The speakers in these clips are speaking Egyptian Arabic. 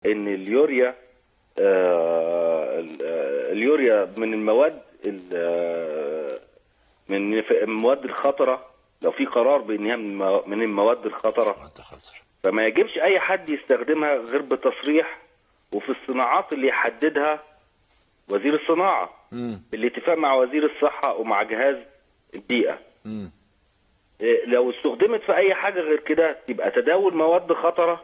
ان اليوريا آه، ال- آه، اليوريا من المواد ال- آه، من ف- المواد الخطره لو في قرار بانها من المو- من المواد الخطره انت خطر فما يجبش اي حد يستخدمها غير بتصريح وفي الصناعات اللي يحددها وزير الصناعه امم بالاتفاق مع وزير الصحه ومع جهاز البيئه امم إيه، لو استخدمت في اي حاجه غير كده يبقى تداول مواد خطره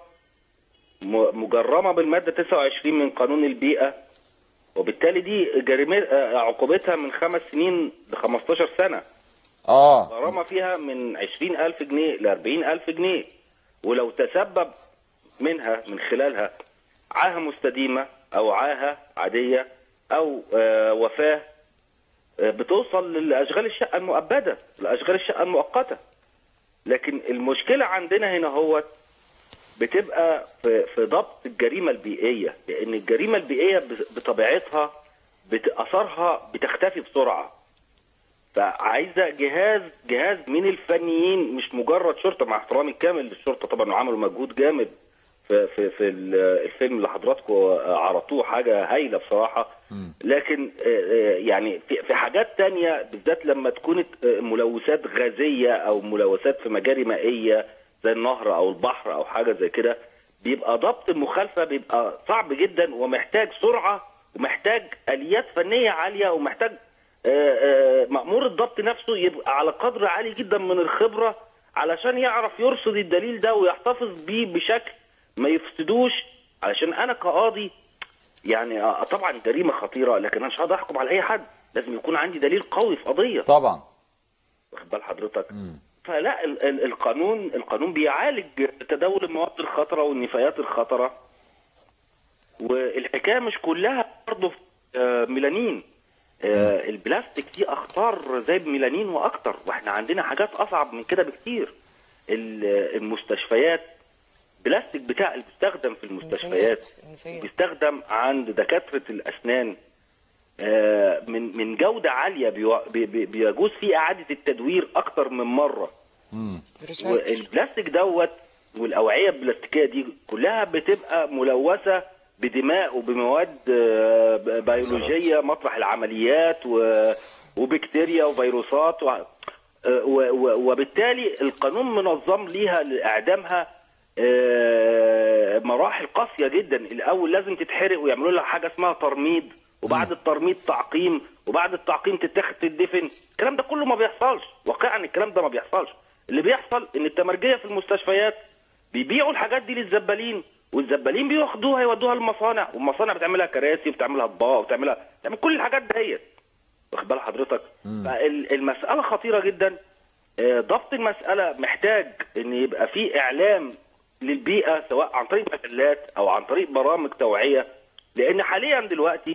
م- مجرمه بالماده 29 من قانون البيئه وبالتالي دي جريمه آه، عقوبتها من خمس سنين ل 15 سنه اه غرامه فيها من 20000 جنيه ل 40000 جنيه ولو تسبب منها من خلالها عاهه مستديمه او عاهه عاديه او آه، وفاه آه، بتوصل لاشغال الشقه المؤبده لاشغال الشقه المؤقته لكن المشكله عندنا هنا هو بتبقى في في ضبط الجريمه البيئيه لان الجريمه البيئيه ب- بطبيعتها بت- اثارها بتختفي بسرعه فعايزه جهاز جهاز من الفنيين مش مجرد شرطه مع احترامي الكامل للشرطه طبعا وعملوا مجهود جامد في في في ال- الفيلم اللي حضراتكم عرضوه حاجه هايله بصراحه لكن آه، آه، يعني في في حاجات تانية بالذات لما تكون آه، ملوثات غازيه او ملوثات في مجاري مائيه زي النهر او البحر او حاجه زي كده بيبقى ضبط المخالفه بيبقى صعب جدا ومحتاج سرعه ومحتاج اليات فنيه عاليه ومحتاج آه، آه، مأمور الضبط نفسه يبقى على قدر عالي جدا من الخبرة علشان يعرف يرصد الدليل ده ويحتفظ بيه بشكل ما يفسدوش علشان أنا كقاضي يعني آه، طبعا جريمة خطيرة لكن أنا مش هقدر أحكم على أي حد لازم يكون عندي دليل قوي في قضية طبعا واخد بال حضرتك فلا ال- ال- القانون القانون بيعالج تداول المواد الخطره والنفايات الخطره والحكايه مش كلها برضه آه، ميلانين آه، البلاستيك فيه اخطار زي الميلانين واكتر واحنا عندنا حاجات اصعب من كده بكتير ال- المستشفيات بلاستيك بتاع اللي بيستخدم في المستشفيات النفايات. بيستخدم عند دكاتره الاسنان آه، من من جوده عاليه بيو- بي- بي- بيجوز فيه اعاده التدوير اكتر من مره ريسايكل. والبلاستيك دوت والاوعيه البلاستيكيه دي كلها بتبقى ملوثه بدماء وبمواد آه، ب- بيولوجيه مطرح العمليات و- وبكتيريا وفيروسات و- آه، و- و- وبالتالي القانون منظم ليها لاعدامها آه، مراحل قاسيه جدا الاول لازم تتحرق ويعملوا لها حاجه اسمها ترميد وبعد الترميد تعقيم وبعد التعقيم تتاخد تدفن الكلام ده كله ما بيحصلش واقعا الكلام ده ما بيحصلش اللي بيحصل ان التمرجيه في المستشفيات بيبيعوا الحاجات دي للزبالين والزبالين بياخدوها يودوها المصانع والمصانع بتعملها كراسي وبتعملها اطباق وبتعملها بتعمل كل الحاجات ديت واخد بال حضرتك فالمساله خطيره جدا آه، ضبط المساله محتاج ان يبقى في اعلام للبيئه سواء عن طريق مجلات او عن طريق برامج توعيه لان حاليا دلوقتي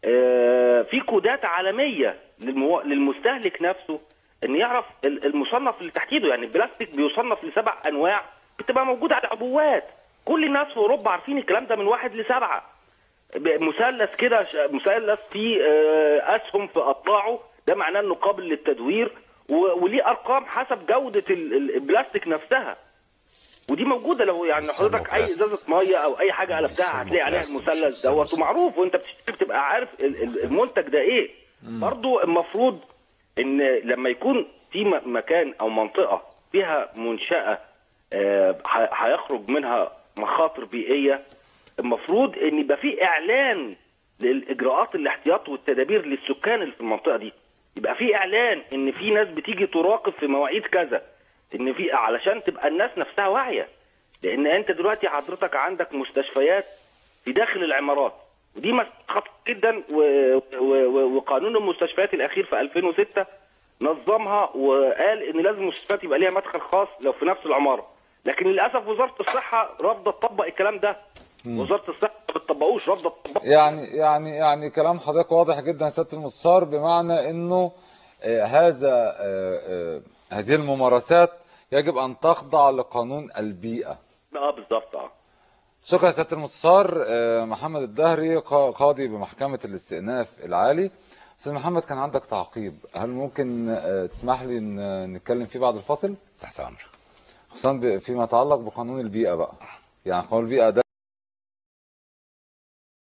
آه، في كودات عالميه للمو... للمستهلك نفسه ان يعرف ال- المصنف اللي تحت ايده يعني البلاستيك بيصنف لسبع انواع بتبقى موجوده على العبوات كل الناس في اوروبا عارفين الكلام ده من واحد لسبعه ب- مثلث كده ش- مثلث فيه آه، اسهم في اضلاعه ده معناه انه قابل للتدوير و- وليه ارقام حسب جوده ال- ال- البلاستيك نفسها ودي موجوده لو يعني حضرتك اي ازازه ميه او اي حاجه قلبتها هتلاقي عليها المثلث دوت ومعروف وانت بتشتري بتبقى عارف ال- ال- المنتج ده ايه برضو المفروض ان لما يكون في م- مكان او منطقه فيها منشاه آه، ح- هيخرج منها مخاطر بيئيه المفروض ان يبقى في اعلان للاجراءات الاحتياط والتدابير للسكان اللي في المنطقه دي يبقى في اعلان ان في ناس بتيجي تراقب في مواعيد كذا ان في علشان تبقى الناس نفسها واعيه لان انت دلوقتي حضرتك عندك مستشفيات في داخل العمارات ودي مس- خطر جدا و... و... و... وقانون المستشفيات الاخير في 2006 نظمها وقال ان لازم المستشفيات يبقى ليها مدخل خاص لو في نفس العماره لكن للاسف وزاره الصحه رافضه تطبق الكلام ده وزاره الصحه ما بتطبقوش رافضه تطبقه يعني يعني يعني كلام حضرتك واضح جدا يا سياده المستشار بمعنى انه آه، هذا آه، آه، هذه الممارسات يجب ان تخضع لقانون البيئه اه بالظبط اه شكرا يا سياده المستشار آه، محمد الدهري قا- قاضي بمحكمه الاستئناف العالي استاذ محمد كان عندك تعقيب هل ممكن آه، تسمح لي ان نتكلم فيه بعد الفاصل تحت امرك خصوصا ب- فيما يتعلق بقانون البيئه بقى يعني قانون البيئه ده